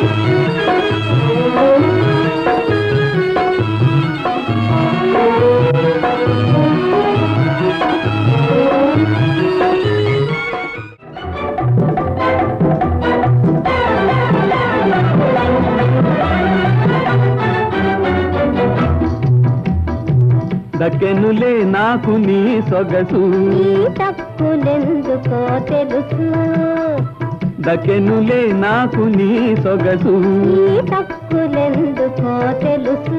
దక్కెనులే నాకు నీ సొగసు ఈ తప్పులెందుకో తెలుసు దక్కెనులే నాకు నీ సొగసు ఈ తప్పులెందుకో తెలుసు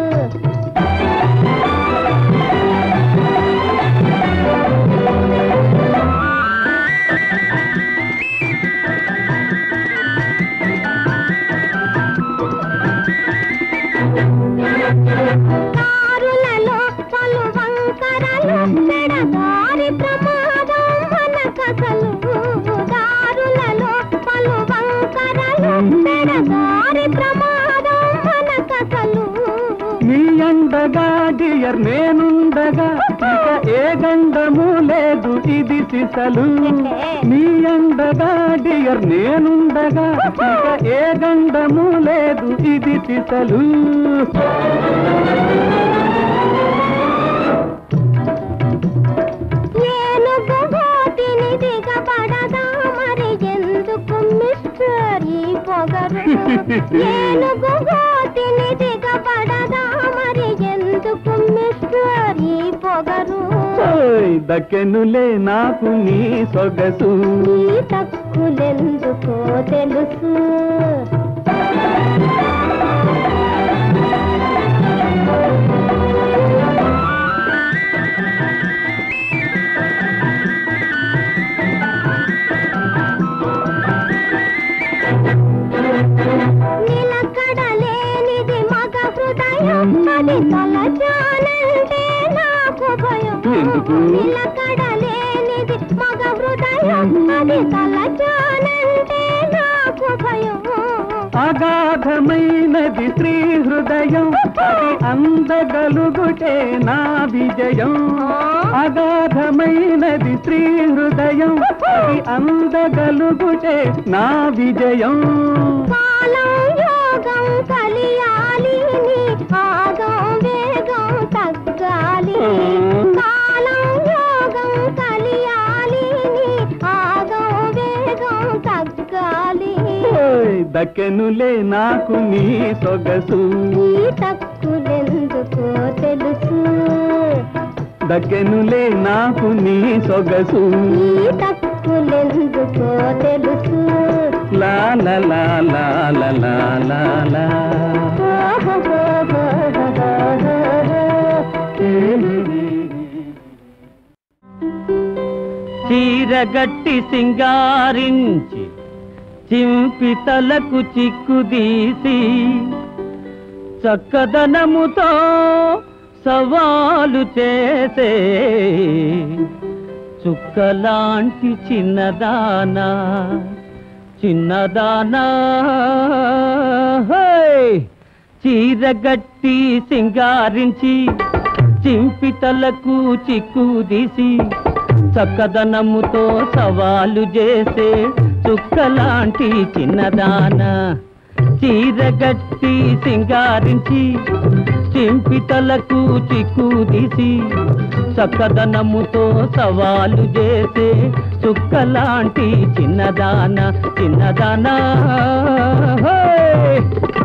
దారులలో పలు వంకరలు పెడదారి ప్రమాదం మన కథలు దారులలో పలు వంకరలు పెడదారి ప్రమాదం మన కథలు నీ అండగా డియర్ నేనుండగా ఇక ఏ గండము లేదు ఇది సిసలు నీ అండగా డియర్ నేనుండగా ఇక ఏ గండము లేదు ఇది సిసలు ఏనుగు గోతిని దిగబడదా మరి ఎందుకు మిస్టర్ ఈ పొగరు ఏనుగు గోతిని దిగబడదా మరి ఎందుకు మిస్టర్ ఈ పొగరు ఓయ్, దక్కెనులే నాకు నీ సొగసు ఈ తక్కులెందుకో తెలుసు నిలకడలేనిది మగ హృదయం అది తలచానంటే నాకు భయం ఎందుకు? నిలకడలేనిది మగ హృదయం అది తలచానంటే నాకు భయం అగాధమైనది స్త్రీ హృదయం అది అందగలుగుటే నా విజయం అగాధమైనది స్త్రీ హృదయం అది అందగలుగుటే నా విజయం కాలం యోగం కలియాలి నీ ఆగం వేగం తగ్గాలి కాలం యోగం కలియాలి నీ ఆగం వేగం తగ్గాలి ఓయ్, దక్కెనులే నాకు నీ సొగసు ఈ తక్కులెందుకో తెలుసు దక్కెనులే నాకు నీ సొగసు ఈ తక్కులెందుకో తెలుసు లా లా లా లా లా లా లా లా. చీరగట్టి సింగారించి చింపితలకు చిక్కుదీసి చక్కదనముతో సవాలు చేసే చుక్కలాంటి చిన్నదానా చిన్నదానా హోయ్! చీరగట్టి సింగారించి చింపితలకు చిక్కుదీసి చక్కదనముతో సవాలు చేసే చుక్కలాంటి చిన్నదాన చీరగట్టి సింగారించి చింపితలకు చిక్కుదీసి చక్కదనముతో సవాలు చేసే చుక్కలాంటి చిన్నదాన చిన్నదానా హోయ్!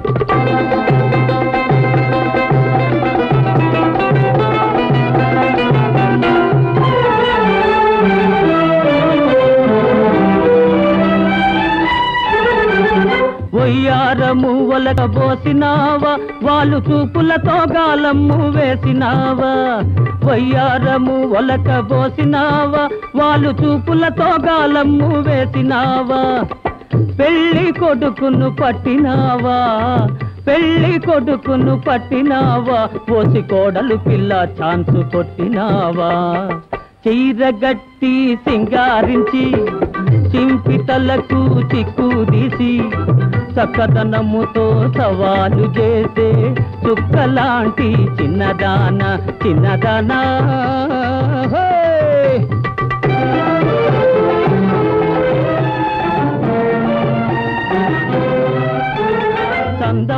వయ్యారము ఒలక పోసినావా వాళ్ళు చూపులతో గాలమ్ము వేసినావా వయ్యారము ఒలక పోసినావా వాళ్ళు చూపులతో గాలమ్ము వేసినావా పెళ్లి కొడుకును పట్టినావా పెళ్లి కొడుకును పట్టినావా పోసి కోడలు పిల్ల ఛాన్సు కొట్టినావా చీరగట్టి సింగారించి చింపితలకు చిక్కుదీసి చక్కదనముతో సవాలు చేసే చుక్కలాంటి చిన్నదాన చిన్నదానా హోయ్!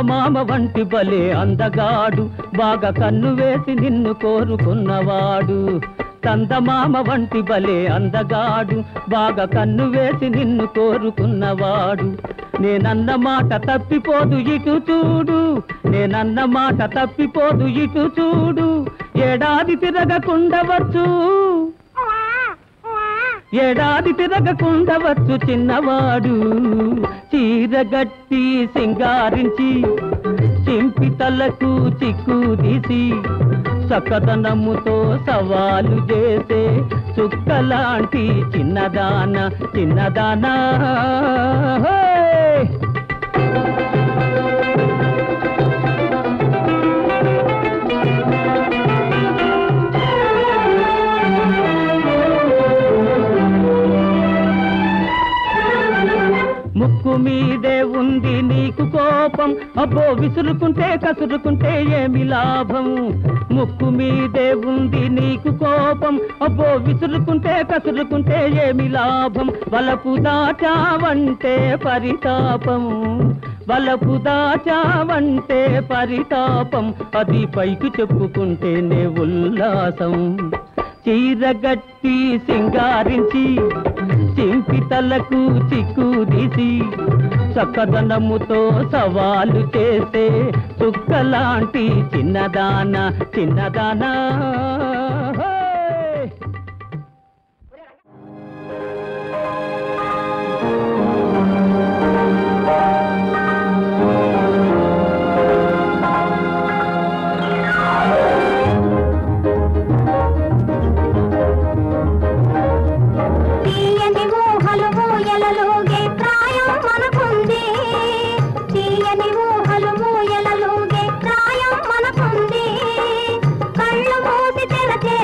చందమామ వంటి బలే అందగాడు బాగా కన్ను వేసి నిన్ను కోరుకున్నవాడు చందమామ వంటి బలే అందగాడు బాగా కన్ను వేసి నిన్ను కోరుకున్నవాడు నేనన్న మాట తప్పిపోదు ఇటు చూడు నేనన్న మాట తప్పిపోదు ఇటు చూడు ఏడాది తిరగకుండవచ్చు ఏడాది తిరగకుండవచ్చు చిన్నవాడు చీరగట్టి సింగారించి చింపి తలకు చిక్కు తీసి చక్కదనముతో సవాలు చేసే చుక్కలాంటి చిన్నదాన చిన్నదానా హే! ముక్కు మీదే ఉంది నీకు కోపం అబ్బో విసురుకుంటే కసురుకుంటే ఏమి లాభం ముక్కు మీదే ఉంది నీకు కోపం అబ్బో విసురుకుంటే కసురుకుంటే ఏమి లాభం వలపు దాచావంటే పరితాపం వలపు దాచావంటే పరితాపం అది పైకి చెప్పుకుంటేనే ఉల్లాసం చీరగట్టి సింగారించి చింపి తలకు చిక్కు తీసి చక్కదనముతో సవాలు చేసే చుక్కలాంటి చిన్నదాన చిన్నదానా హే! తీయని ఊహలు ఊయలలోగే ప్రాయం మనకుంది తీయని ఊహలు ఊయలలోగే ప్రాయం మనకుంది కళ్ళు మూసి తెరచే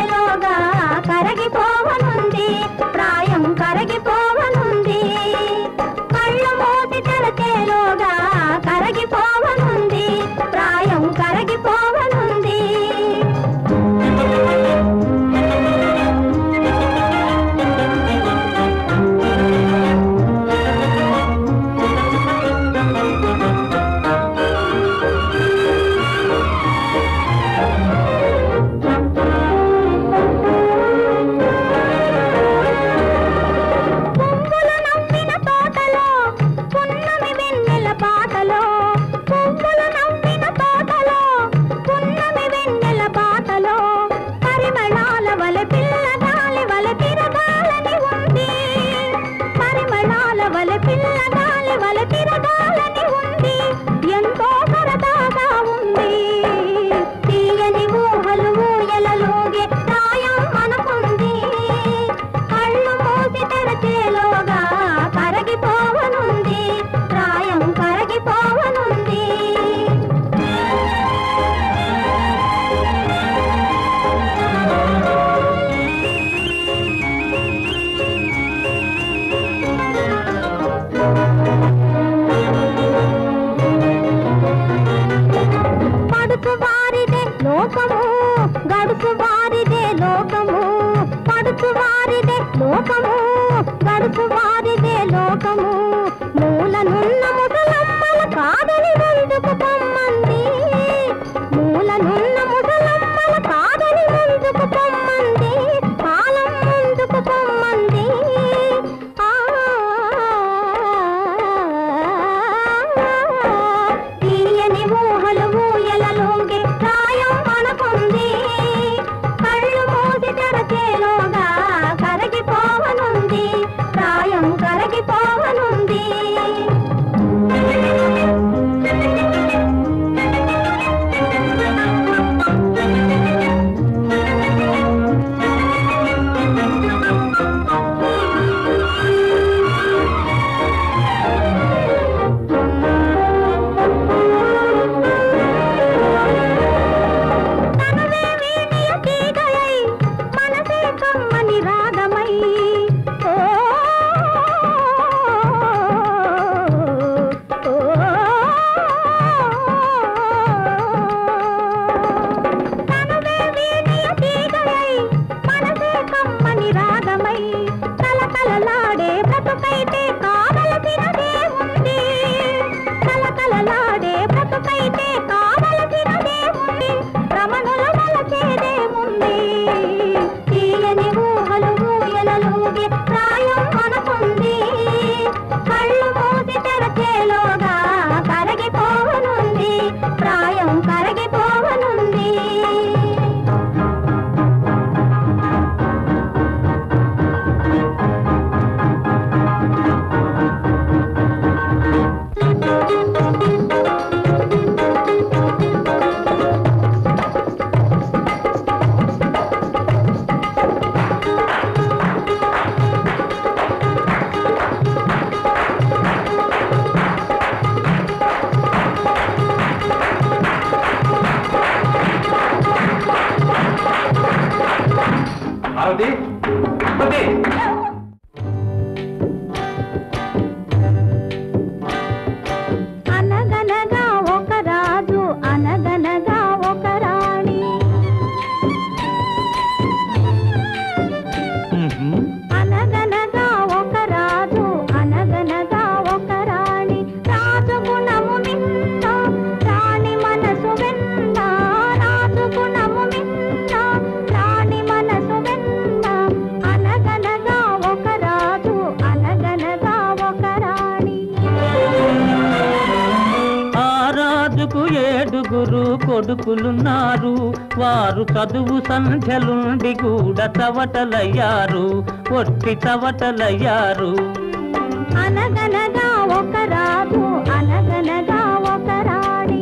నలుగురు కొడుకులున్నారు వారు చదువు సంధ్యలుండి కూడా చవటలయ్యారు ఒట్టి చవటలయ్యారు అనగనగా ఒక రాజు అనగనగా ఒక రాణి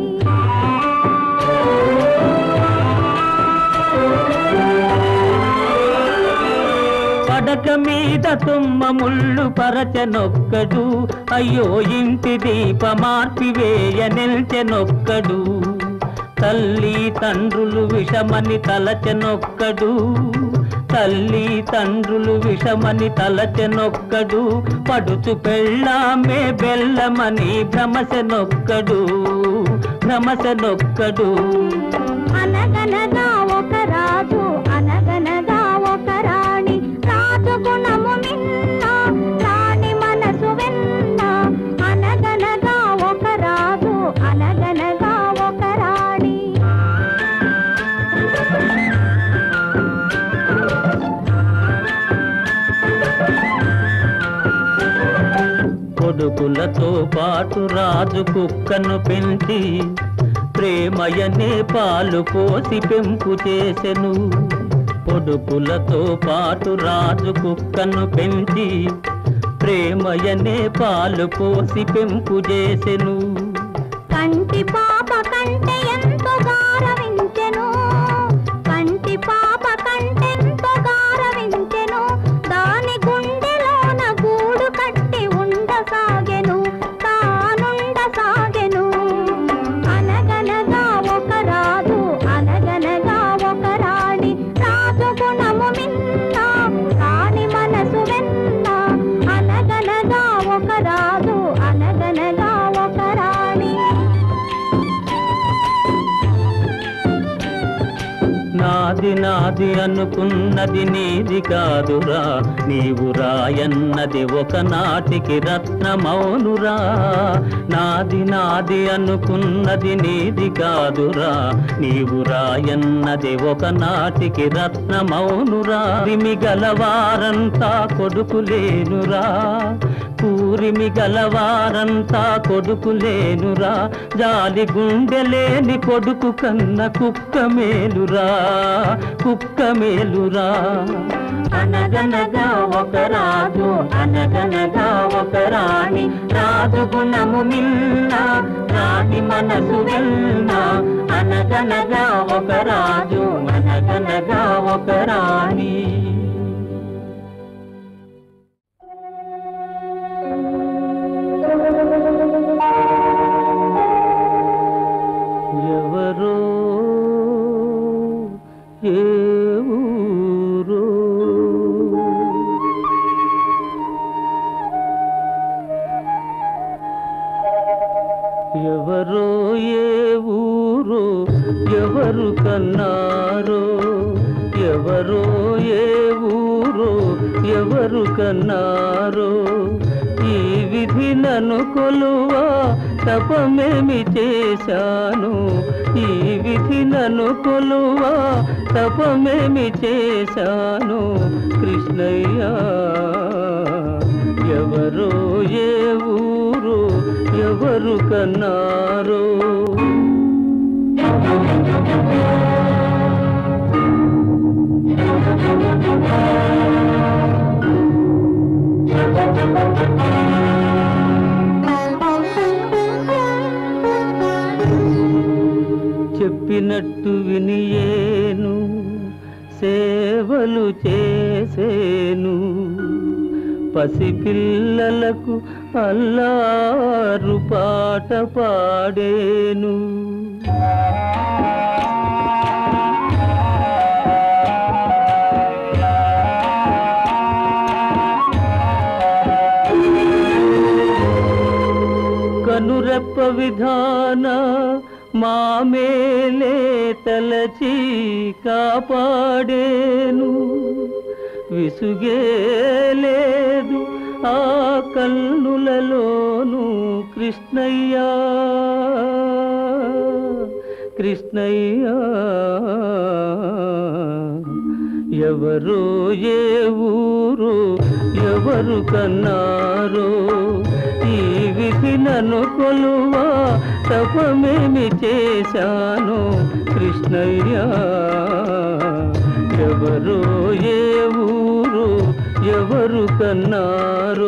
పడక మీద తుమ్మ ముళ్ళు పరచనొక్కడు అయ్యో ఇంటి దీప మార్పివేయ నిల్చెనొక్కడు తల్లి తండ్రులు విషమని తలచెనొక్కడు తల్లి తండ్రులు విషమని తలచెనొక్కడు పడుచు పెళ్ళామే బెల్లమని భ్రమసెనొక్కడు భ్రమసెనొక్కడు అనగనగా ఒక రాజు అనగనగా ఒక రాణి రాజు గుణము మిన్న రాణి మనసు వెన్న అనగనగా ఒక రాజు అనగనగా ఒక రాణి కొడుకులతో పాటు రాజు కుక్కను పెంచి ప్రేమయనే పాలు పోసి పెంపు చేసెను కొడుకులతో పాటు రాజు కుక్కను పెంచి ప్రేమయనే పాలు పోసి పెంపు చేసెను కంటి పాప కంటే ఎంతో గారవించెను కంటి పాప కంటే ఎంతో గారవించెను దాని గుండెలోన గూడు కట్టి ఉండసాగెను తానుండసాగెను అనగనగా ఒక రాజు అనగనగా ఒక రాణి రాజు గుణము మిన్న రాణి మనసు వెన్న అనగనగా ఒక రాజు అనగనగా ఒక రాణి నాది నాది అనుకున్నది నీది కాదురా నీవు రాయన్నది ఒకనాటికి రత్నమౌనురా నాది నాది అనుకున్నది నీది కాదురా నీవు రాయన్నది ఒకనాటికి రత్నమౌనురా రిమి గలవారంతా కొడుకులేనురా కూరిమి గలవారంతా కొడుకులేనురా జాలి గుండెలేని కొడుకు కన్న కుక్క మేలురా కుక్క మేలురా అనగనగా ఒక రాజు అనగనగా ఒక రాణి రాజు గుణము మిన్న రాణి మనసు వెన్న అనగనగా ఒక రాజు అనగనగా ఒక రాణి ఎవరో ఏ ఊరో ఎవరో ఏ ఊరో ఎవరు కన్నారో ఎవరో ఏ ఊరో ఎవరు కన్నారో ఈ విధి నన్ను కొలువా తపమేమి చేశాను ఈ విధి నన్ను కొలువా తపమేమి చేశాను కృష్ణయ్య ఎవరో ఏ ఊరు ఎవరు కన్నారో చెప్పినట్టు వినియేను సేవలు చేసేను పసిపిల్లలకు అల్లారు పాట పాడేను కనురెప్ప విధాన మామేలే తలచి కాపాడేను విసుగే లేదు ఆ కన్నులలోను కృష్ణయ్యా కృష్ణయ్యా ఎవరో ఏ ఊరు ఎవరు కన్నారో ఈ విధి నన్ను కొలువా తపమేమి చేశాను కృష్ణయ్య ఎవరు ఏ ఊరు ఎవరు కన్నారు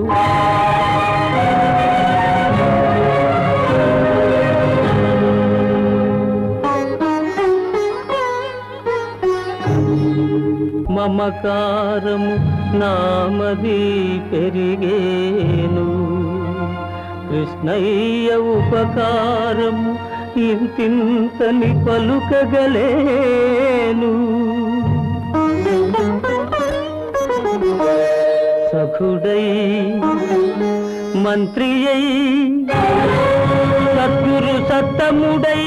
మమకారము నామది పెరిగేను కృష్ణయ్య ఉపకారము ఇంతింతని పలుకగలేను సఖుడై మంత్రి అయి సద్గురు సత్తముడై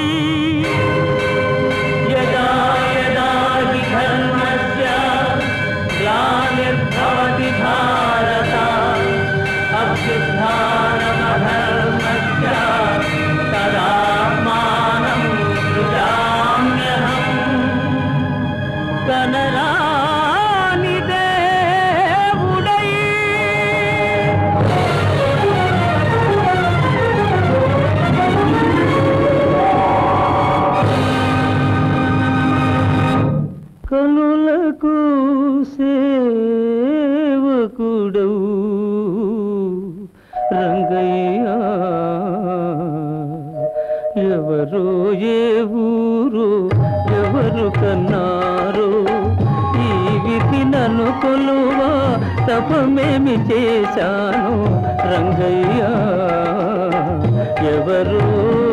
యదా యదా హి ధర్మస్య గ్లానిర్భవతి భారత అభ్యుత్థానమధర్మస్య తదాత్మానం సృజామ్యహం కనరాని దేవుడై కనులకు సేవకుడవు రంగయ్య ఎవరు ఏ ఊరు ఎవరు కన్నారు ఈ విధి నన్ను కొలువా తపమేమి చేశాను రంగయ్య ఎవరు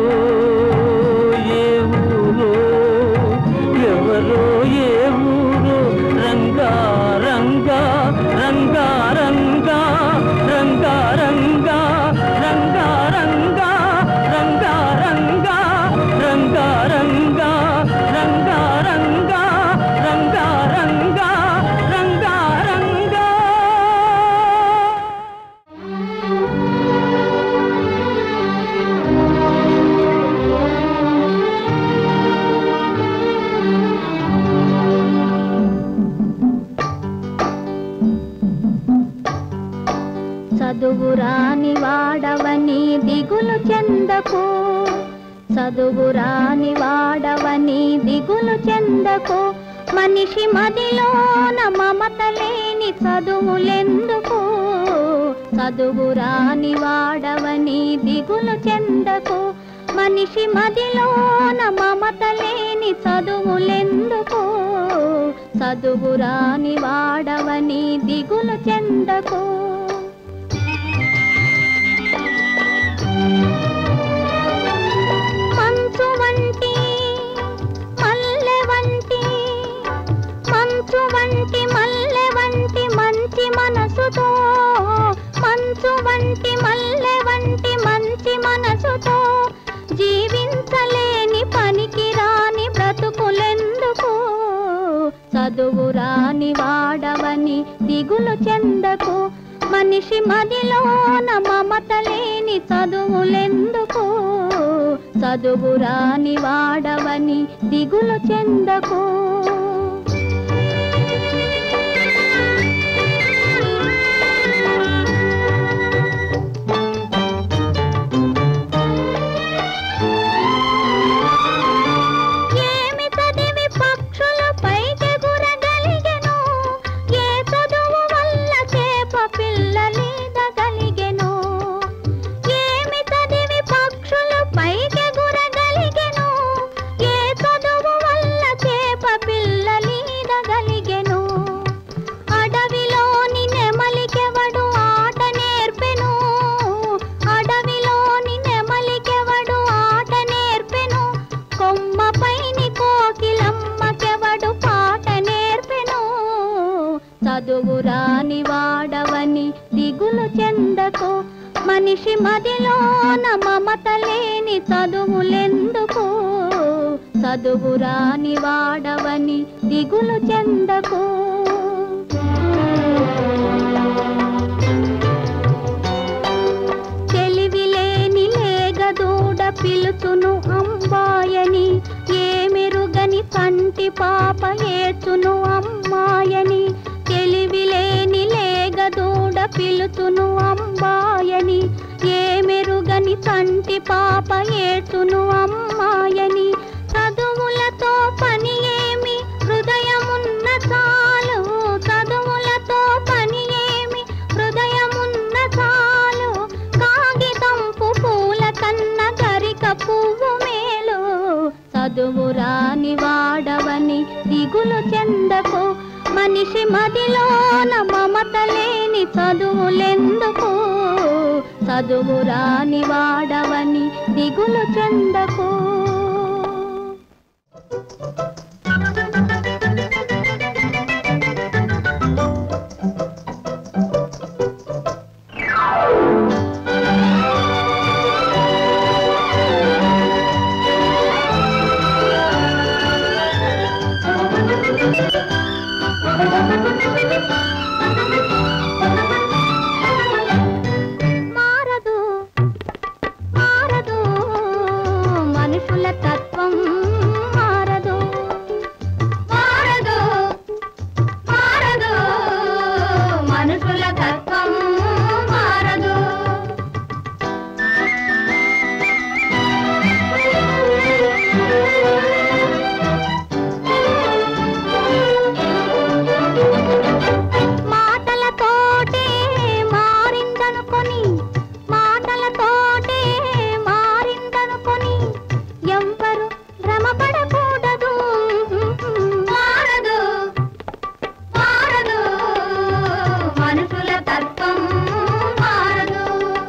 ఏ ఊరు ఎవరో ఏ ఊరు రంగా రంగా రంగా రంగా రంగా రంగా రంగా రంగా రంగా రంగా రంగా రంగా రంగా రంగా రంగా రంగా రంగా రంగా చదువురాని వాడవని దిగులు చెందకు చదువురాని వాడవని దిగులు చెందకు మనిషి మదిలోన మమత లేని చదువులెందుకు చదువురాని వాడవని దిగులు చెందకు మనిషి మదిలోన మమత లేని చదువులెందుకు చదువురాని వాడవని దిగులు చెందకు మంచు వంటి మల్లె వంటి మంచు వంటి మల్లె వంటి మంచి మనసుతో మంచు వంటి మల్లె వంటి మంచి మనసుతో జీవించలేని పనికి రాని బ్రతుకులెందుకు చదువు రాని వాడవని దిగులు చెందకు మనిషి మదిలోన మమత లేని చదువులెందుకు చదువు రాని వాడవని దిగులు చెందకు ఏమి చదివి పక్షుల పైకెగురగలిగెను ఏ చదువు వల్ల చేప పిల్లలీదగలిగెను ఏమి చదివి పక్షుల పైకెగురగలిగెను ఏ చదువు వల్ల చేప పిల్లలీదగలిగెను అడవిలోని నెమలికెవడు ఆట నేర్పెను అడవిలోని నెమలికెవడు ఆట నేర్పెను కొమ్మపైని కోకిలమ్మకెవడు పాట నేర్పెను చదువు రాని వాడవని దిగులు చెందకు మనిషి మదిలోన మమత లేని చదువులెందుకు చదువు రాని వాడవని దిగులు చెందకు తెలివిలేని లేగదూడ పిలుచును అంబాయని ఏమెరుగని కంటి పాప ఏచును అమ్మాయని తెలివిలేని లేగదూడ పిలుచును అంబాయని ఏమెరుగని కంటి పాప ఏడ్చును అమ్మాయని చదువులతో పని ఏమి హృదయమున్న చాలు చదువులతో పని ఏమి హృదయమున్న చాలు కాగితంపు పూల కన్న గరిక పువ్వు మేలు చదువు రాని వాడవని దిగులు చెందకు మనిషి మదిలోన మమత లేని చదువులెందుకు చదువు రాని వాడవని దిగులు చెందకు మారదు మారదు మనుషుల తత్వం మారదు మారదు మారదు మనుషుల తత్వం మారదు మాటలతోటే మారిందనుకొని మాటలతోటే మారిందనుకొని ఎవ్వరు భ్రమపడకూడదు మారదు మారదు మనుషుల తత్వం మారదు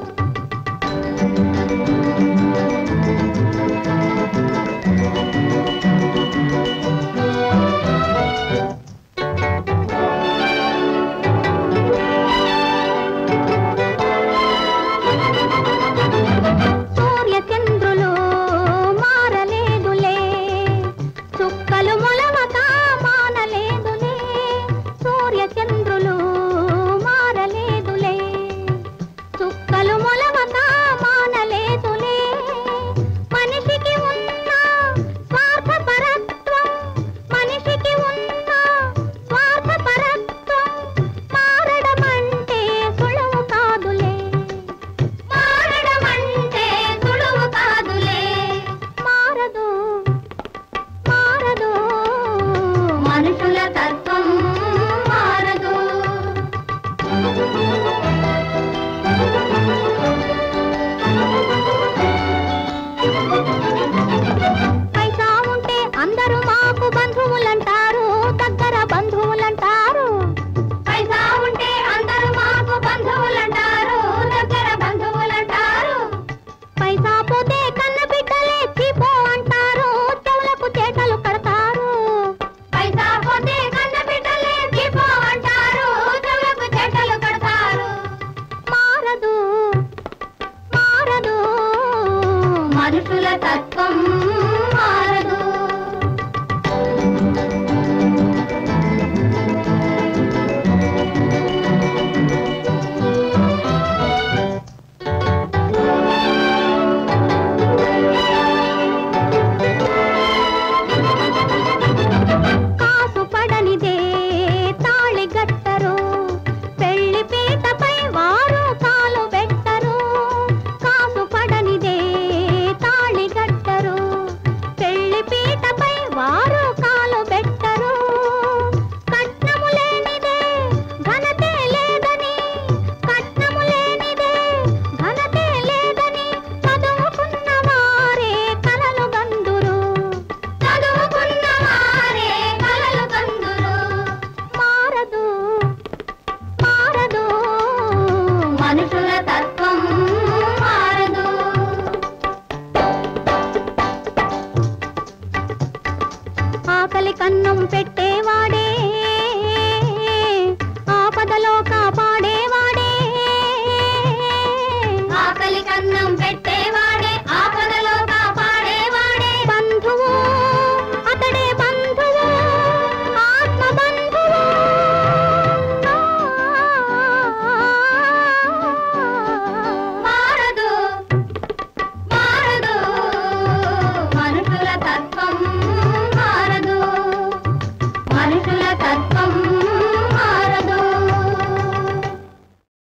సూర్య చంద్రులు మారలేదులే చుక్కలు మొలవక మానలేదులే సూర్య చంద్రులు మారలేదులే చుక్కలు మొలవక మానలేదులే మనిషికి ఉన్న స్వార్థపరత్వం మనిషికి ఉన్న స్వార్థపరత్వం మారడమంటే సులువు కాదులే మారడమంటే సులువు కాదులే మారదు మారదు మనుషుల తత్వం మారదు పైసా ఉంటే అందరూ మాకు బంధువులంటారు దగ్గర బంధువులంటారు పైసా ఉంటే అందరూ మాకు బంధువులంటారు దగ్గర బంధువులంటారు పైసా పోతే కన్న బిడ్డలే చీపో అంటారు చెవులకు చేటలు కడతారు పైసా పోతే కన్న బిడ్డలే చీపో అంటారు చెవులకు చేటలు కడతారు మారదు మారదు మనుషుల తత్వం మారదు